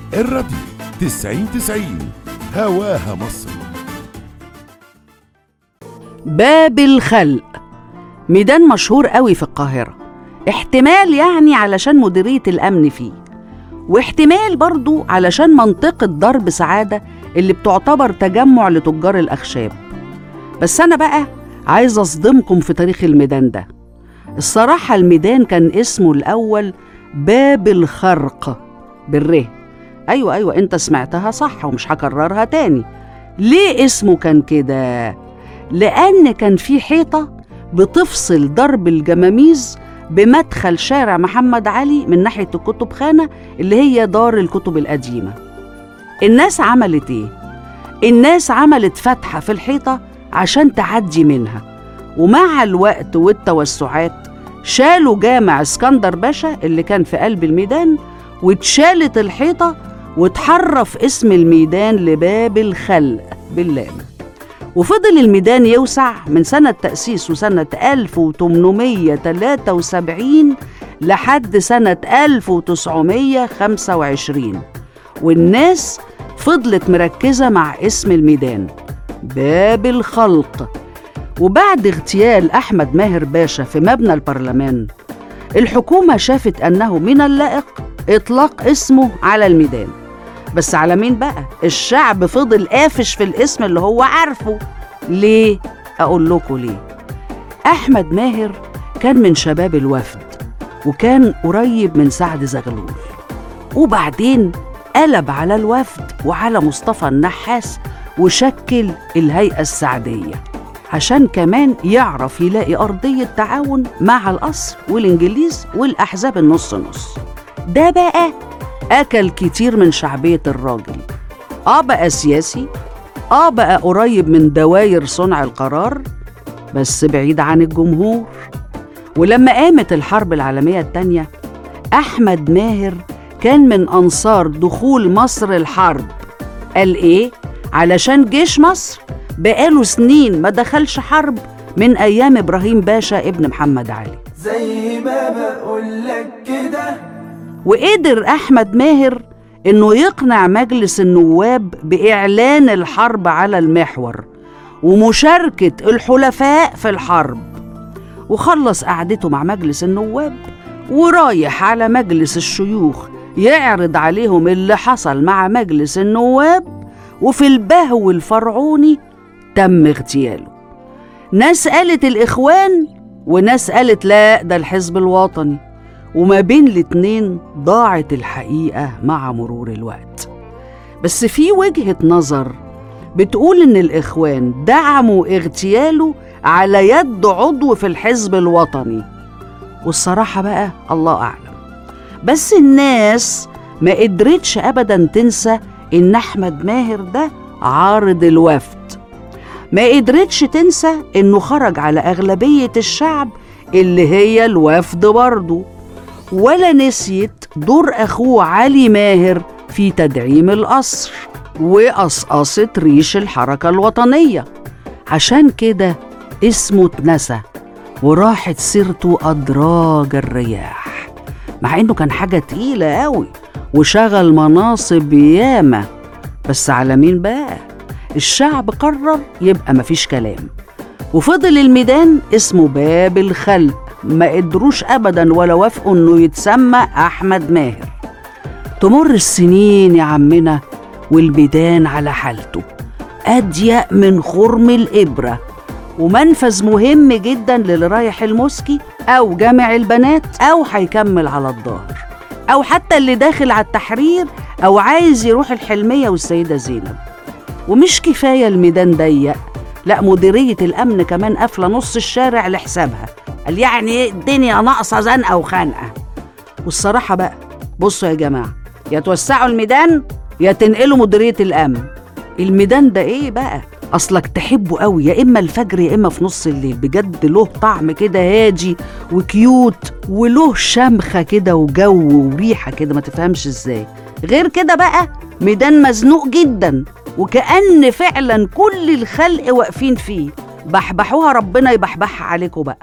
الراديو تسعين تسعين هواها مصر باب الخلق ميدان مشهور قوي في القاهرة احتمال يعني علشان مديرية الأمن فيه واحتمال برضو علشان منطقة ضرب سعادة اللي بتعتبر تجمع لتجار الأخشاب بس أنا بقى عايز أصدمكم في تاريخ الميدان ده الصراحة الميدان كان اسمه الأول باب الخرق بالره أيوة أيوة أنت سمعتها صح ومش هكررها تاني ليه اسمه كان كده؟ لأن كان في حيطة بتفصل درب الجماميز بمدخل شارع محمد علي من ناحية الكتب خانة اللي هي دار الكتب القديمة الناس عملت ايه؟ الناس عملت فتحة في الحيطة عشان تعدي منها ومع الوقت والتوسعات شالوا جامع اسكندر باشا اللي كان في قلب الميدان واتشالت الحيطة واتحرف اسم الميدان لباب الخلق باللام وفضل الميدان يوسع من سنة تأسيسه سنة 1873 لحد سنة 1925 والناس فضلت مركزة مع اسم الميدان باب الخلق وبعد اغتيال أحمد ماهر باشا في مبنى البرلمان الحكومة شافت أنه من اللائق إطلاق اسمه على الميدان بس على مين بقى؟ الشعب فضل قافش في الاسم اللي هو عارفه ليه؟ أقول لكم ليه أحمد ماهر كان من شباب الوفد وكان قريب من سعد زغلول وبعدين قلب على الوفد وعلى مصطفى النحاس وشكل الهيئة السعدية عشان كمان يعرف يلاقي أرضية تعاون مع القصر والإنجليز والأحزاب النص نص ده بقى أكل كتير من شعبية الراجل آه بقى سياسي آه بقى قريب من دواير صنع القرار بس بعيد عن الجمهور ولما قامت الحرب العالمية التانية أحمد ماهر كان من أنصار دخول مصر الحرب قال إيه؟ علشان جيش مصر بقاله سنين ما دخلش حرب من أيام إبراهيم باشا ابن محمد علي زي ما بقولك كده وقدر أحمد ماهر إنه يقنع مجلس النواب بإعلان الحرب على المحور ومشاركة الحلفاء في الحرب وخلص قعدته مع مجلس النواب ورايح على مجلس الشيوخ يعرض عليهم اللي حصل مع مجلس النواب وفي البهو الفرعوني تم اغتياله ناس قالت الإخوان وناس قالت لا ده الحزب الوطني وما بين الاتنين ضاعت الحقيقة مع مرور الوقت بس في وجهة نظر بتقول إن الإخوان دعموا اغتياله على يد عضو في الحزب الوطني والصراحة بقى الله أعلم بس الناس ما قدرتش أبدا تنسى إن أحمد ماهر ده عارض الوفد ما قدرتش تنسى إنه خرج على أغلبية الشعب اللي هي الوفد برضه ولا نسيت دور أخوه علي ماهر في تدعيم القصر وقصقصت ريش الحركة الوطنية عشان كده اسمه اتنسى وراحت سيرته أدراج الرياح مع إنه كان حاجة تقيلة قوي وشغل مناصب ياما بس على مين بقى؟ الشعب قرر يبقى مفيش كلام وفضل الميدان اسمه باب الخلق ما قدروش ابدا ولا وافقوا انه يتسمى احمد ماهر تمر السنين يا عمنا والميدان على حالته اضيق من خرم الابره ومنفذ مهم جدا للي رايح الموسكي او جامع البنات او هيكمل على الظهر او حتى اللي داخل على التحرير او عايز يروح الحلميه والسيده زينب ومش كفايه الميدان ضيق لا مديريه الامن كمان قافله نص الشارع لحسابها قال يعني إيه الدنيا ناقصه زنقه وخنقه والصراحه بقى بصوا يا جماعه يا توسعوا الميدان يا تنقلوا مديريه الامن الميدان ده ايه بقى اصلك تحبه قوي يا اما الفجر يا اما في نص الليل بجد له طعم كده هادي وكيوت وله شمخه كده وجو وريحه كده ما تفهمش ازاي غير كده بقى ميدان مزنوق جدا وكأن فعلا كل الخلق واقفين فيه بحبحوها ربنا يبحبحها عليكم بقى